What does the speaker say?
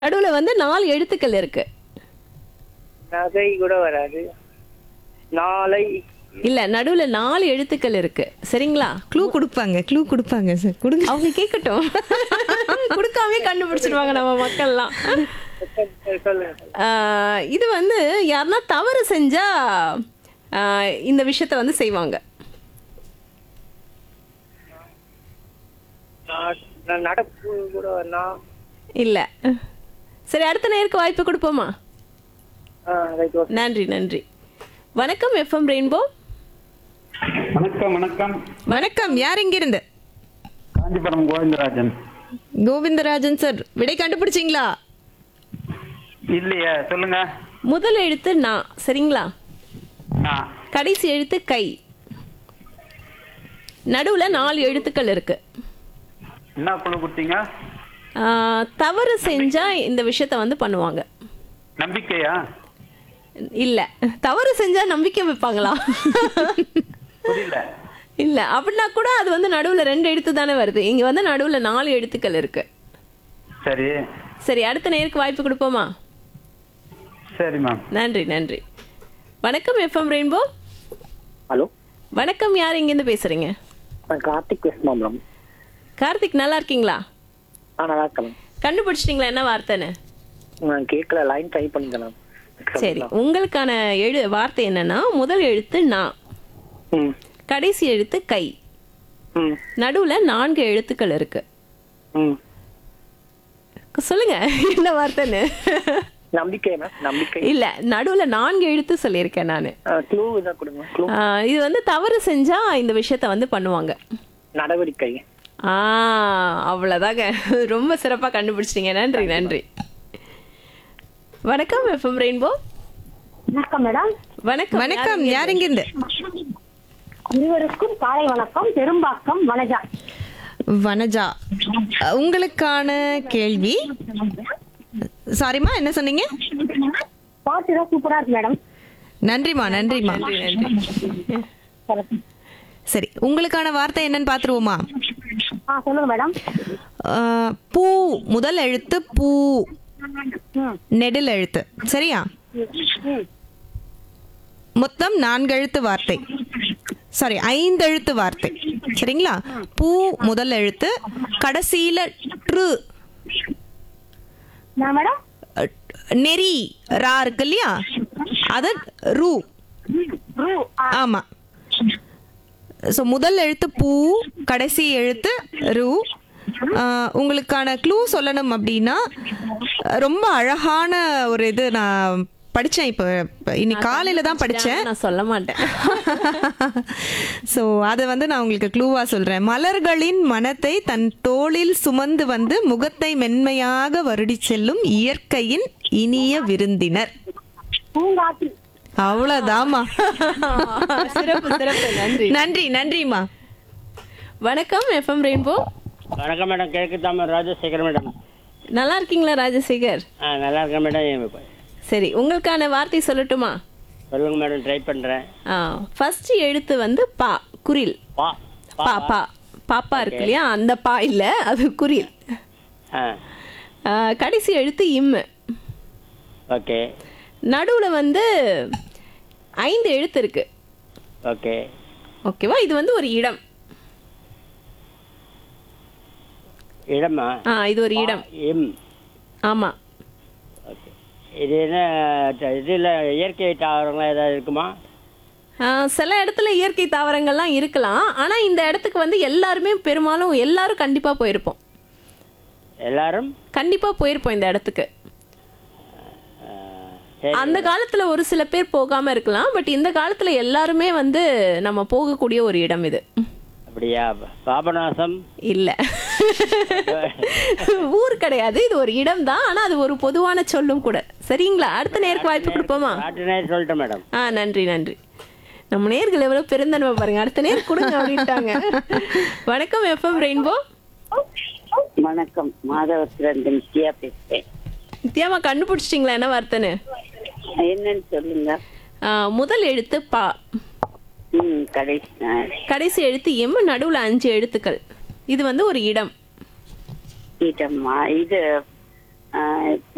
நடுவுல வந்து நாலு எழுத்துக்கள் இருக்கு நகை கூட வராது நாளை இல்ல நடுவுல நாலு எழுத்துக்கள் இருக்கு சரிங்களா க்ளூ கொடுப்பாங்க க்ளூ கொடுப்பாங்க சார் கொடுங்க அவங்க கேட்கட்டும் கொடுக்காமே கண்டுபிடிச்சிருவாங்க நம்ம மக்கள்லாம் சொல்லுங்க ஆஹ் இது வந்து யாருன்னா தவறு செஞ்சா ஆஹ் இந்த விஷயத்த வந்து செய்வாங்க நான் நான் நடப்பு கூட நான் இல்ல சரி அடுத்த நேருக்கு வாய்ப்பு கொடுப்போமா ஆ ரைட் ஓகே நன்றி நன்றி வணக்கம் எஃப்எம் ரெயின்போ வணக்கம் வணக்கம் வணக்கம் யார் இங்கிருந்து காஞ்சிபுரம் கோவிந்தராஜன் கோவிந்தராஜன் சார் விடை கண்டுபிடிச்சிங்களா இல்லையே சொல்லுங்க முதல் எழுத்து நான் சரிங்களா ஆ கடைசி எழுத்து கை நடுவுல நாலு எழுத்துக்கள் இருக்கு என்ன குழு கொடுத்தீங்க ஆஹ் தவறு செஞ்சா இந்த விஷயத்த வந்து பண்ணுவாங்க நம்பிக்கையா இல்ல தவறு செஞ்சா நம்பிக்கை வைப்பாங்களா புரியல இல்ல அப்படின்னா கூட அது வந்து நடுவுல ரெண்டு எழுத்து தானே வருது இங்க வந்து நடுவுல நாலு எழுத்துக்கள் இருக்கு சரி சரி அடுத்த நேருக்கு வாய்ப்பு கொடுப்போமா சரி மேம் நன்றி நன்றி வணக்கம் எஃப்எம் ரெயின்போ ஹலோ வணக்கம் யார் இங்கேருந்து பேசுறீங்க நான் கார்த்திக் பேசுமா மேடம் கார்த்திக் நல்லா இருக்கீங்களா ஆ நல்லா இருக்கேன் கண்டுபிடிச்சிட்டிங்களா என்ன வார்த்தைன்னு நான் கேட்கல லைன் ட்ரை பண்ணிக்கலாம் சரி உங்களுக்கான எழு வார்த்தை என்னன்னா முதல் எழுத்து நான் ம் கடைசி எழுத்து கை ம் நடுவுல நான்கு எழுத்துக்கள் இருக்கு ம் சொல்லுங்க என்ன வார்த்தைன்னு நம்பிக்கை மேம் நம்பிக்கை இல்ல நடுவுல நான்கு எழுத்து சொல்லியிருக்கேன் நானு க்ளூ இதான் கொடுங்க க்ளூ ஆஹ் இது வந்து தவறு செஞ்சா இந்த விஷயத்த வந்து பண்ணுவாங்க நடவடிக்கை ஆ அவ்வளோதாங்க ரொம்ப சிறப்பா கண்டுபிடிச்சிட்டீங்க நன்றி நன்றி வணக்கம் எஃப்எம் ரெயின்போ வணக்கம் மேடம் வணக்கம் வணக்கம் யார் இங்கிருந்து இருவருக்கும் காலை வணக்கம் பெரும்பாக்கம் வனஜா வனஜா அஹ், உங்களுக்கான கேள்வி சாரிம்மா என்ன சொன்னீங்க பாட்டு தான் சூப்பரா இருக்கு மேடம் நன்றிம்மா நன்றிம்மா சரி உங்களுக்கான வார்த்தை என்னன்னு பார்த்துருவோமா ஆ சொல்லுங்க மேடம் அஹ், பூ முதல் எழுத்து பூ ம் நெடில் எழுத்து சரியா ம் மொத்தம் நான்கு எழுத்து வார்த்தை சாரி ஐந்து எழுத்து வார்த்தை சரிங்களா பூ முதல் எழுத்து கடைசியில ட்ரு நான் மேடம் அஹ், நெறி ரா இருக்கு இல்லையா அது ரூ ரூ ஆ, ஆமா ஸோ முதல் எழுத்து பூ கடைசி எழுத்து ரூ ஆஹ், உங்களுக்கான க்ளூ சொல்லணும் அப்படின்னா ரொம்ப அழகான ஒரு இது நான் படித்தேன் இப்போ இப்போ இன்னைக்கு காலையில் தான் படித்தேன் நான் சொல்ல மாட்டேன் ஸோ அதை வந்து நான் உங்களுக்கு க்ளூவாக சொல்கிறேன் மலர்களின் மனத்தை தன் தோளில் சுமந்து வந்து முகத்தை மென்மையாக வருடி செல்லும் இயற்கையின் இனிய விருந்தினர் பூங்காற்று அவ்வளோதாம்மா சிறப்பு சிறப்பு நன்றி நன்றி நன்றிம்மா வணக்கம் எஃப்எம் ரெயின்போ வணக்கம் மேடம் கேட்குதா மேடம் ராஜசேகர் மேடம் நல்லா இருக்கீங்களா ராஜசேகர் ஆ நல்லா இருக்கேன் மேடம் சரி உங்களுக்கான வார்த்தை சொல்லட்டுமா சொல்லுங்க மேடம் ட்ரை பண்ணுறேன் ஃபர்ஸ்ட் எழுத்து வந்து பா குரில் பா பா பா பாப்பா இருக்கு இல்லையா அந்த பா இல்ல அது குரில் ஆ ஆ, கடைசி எழுத்து இம்மு ஓகே நடுவுல வந்து ஐந்து எழுத்து இருக்கு ஓகே ஓகேவா இது வந்து ஒரு இடம் இடமா ஆ இது ஒரு இடம் எம் ஆமா ஓகே இது என்ன ட- இதில் இயற்கை தாவரங்கள் ஏதாவது இருக்குமா ஆ, சில இடத்துல இயற்கை தாவரங்கள்லாம் இருக்கலாம் ஆனா இந்த இடத்துக்கு வந்து எல்லாருமே பெரும்பாலும் எல்லாரும் கண்டிப்பா போயிருப்போம் எல்லாரும் கண்டிப்பா போயிருப்போம் இந்த இடத்துக்கு ஆ, சரி அந்த காலத்துல ஒரு சில பேர் போகாம இருக்கலாம் பட் இந்த காலத்துல எல்லாருமே வந்து நம்ம போகக்கூடிய ஒரு இடம் இது அப்படியா பாபநாசம் இல்ல ஊர் கிடையாது இது ஒரு இடம் தான் ஆனா அது ஒரு பொதுவான சொல்லும் கூட சரிங்களா அடுத்த நேருக்கு வாய்ப்பு கொடுப்போமா காட்டு நேரம் சொல்லிட்டேன் மேடம் ஆ நன்றி நன்றி நம்ம நேர்கள் எவ்வளவு பெருந்தன்மை பாருங்க அடுத்த நேரம் கொடுங்க அப்படின்ட்டாங்க வணக்கம் எஃப்எம் ரெயின்போ வணக்கம் மாதவத்திலிருந்து நித்யா பேசுறேன் நித்யாமா கண்டுபிடிச்சிட்டிங்களா என்ன வார்த்தைன்னு என்னன்னு சொல்லுங்க ஆ, முதல் எழுத்து பா ம் கடைசி நாள் கடைசி எழுத்து எம் நடுவுல அஞ்சு எழுத்துக்கள் இது வந்து ஒரு இடம் இடமா இது ஆ,